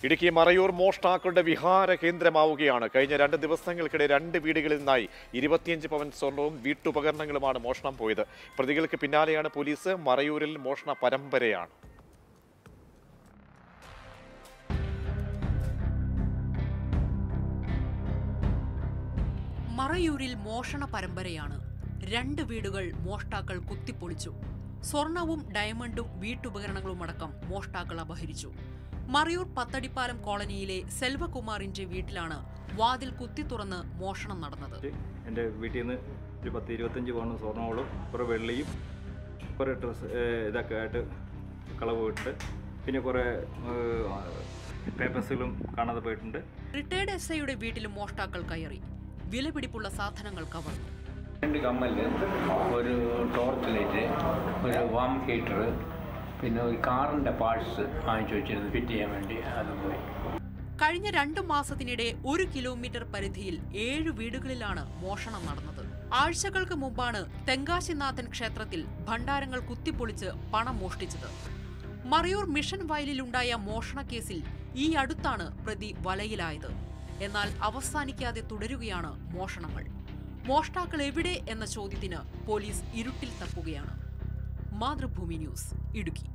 ഇടുക്കി മറയൂർ മോഷ്ടാക്കളുടെ വിഹാര കേന്ദ്രമാവുകയാണ് കഴിഞ്ഞ രണ്ട് ദിവസങ്ങൾക്കിടെ രണ്ട് വീടുകളിൽ നിന്നായി ഇരുപത്തിയഞ്ച് പവൻ സ്വർണവും വീട്ടുപകരണങ്ങളുമാണ് മോഷണം പോയത് പ്രതികൾക്ക് പിന്നാലെയാണ് പോലീസ് മറയൂരിൽ മോഷണ പരമ്പരയാണ് മറയൂരിൽ മോഷണ പരമ്പരയാണ് രണ്ട് വീടുകൾ മോഷ്ടാക്കൾ കുത്തിപ്പൊളിച്ചു സ്വർണവും ഡയമണ്ടും വീട്ടുപകരണങ്ങളുമടക്കം മോഷ്ടാക്കൾ അപഹരിച്ചു മറയൂർ പത്തടിപ്പാലം കോളനിയിലെ സെൽവകുമാറിന്റെ വീട്ടിലാണ് വാതിൽ കുത്തി തുറന്ന് മോഷണം നടന്നത് എൻ്റെ വീട്ടിൽ നിന്ന് ഒരു പത്ത് ഇരുപത്തഞ്ച് പൗണ്ട് സ്വർണ്ണങ്ങളും കുറേ വെള്ളിയും കുറേ ഡ്രസ്സ് ഇതൊക്കെ ആയിട്ട് കളവ് പോയിട്ടുണ്ട് പിന്നെ കുറേ പേപ്പേഴ്സുകളും കാണാതെ പോയിട്ടുണ്ട് റിട്ടയർഡ് എസ് ഐയുടെ വീട്ടിലും മോഷ്ടാക്കൾ കയറി വിലപിടിപ്പുള്ള സാധനങ്ങൾ കവർന്നു രണ്ട് കമ്മല് ഒരു ടോർച്ച് ലൈറ്റ് ഒരു വാം ഹീറ്റർ പിന്നെ ഒരു കാറിൻ്റെ പാർട്സ് വാങ്ങിച്ചു വെച്ചിരുന്നു ഫിറ്റ് ചെയ്യാൻ വേണ്ടി അത് പോയി കഴിഞ്ഞ രണ്ടു മാസത്തിനിടെ ഒരു കിലോമീറ്റർ പരിധിയിൽ ഏഴ് വീടുകളിലാണ് മോഷണം നടന്നത് ആഴ്ചകൾക്ക് മുമ്പാണ് തെങ്കാശിനാഥൻ ക്ഷേത്രത്തിൽ ഭണ്ഡാരങ്ങൾ കുത്തിപ്പൊളിച്ച് പണം മോഷ്ടിച്ചത് മറയൂർ മിഷൻ വയലിലുണ്ടായ മോഷണ കേസിൽ ഈ അടുത്താണ് പ്രതി വലയിലായത് എന്നാൽ അവസാനിക്കാതെ തുടരുകയാണ് മോഷണങ്ങൾ മോഷ്ടാക്കൾ എവിടെ എന്ന ചോദ്യത്തിന് പോലീസ് ഇരുട്ടിൽ തപ്പുകയാണ് മാതൃഭൂമി ന്യൂസ് ഇടുക്കി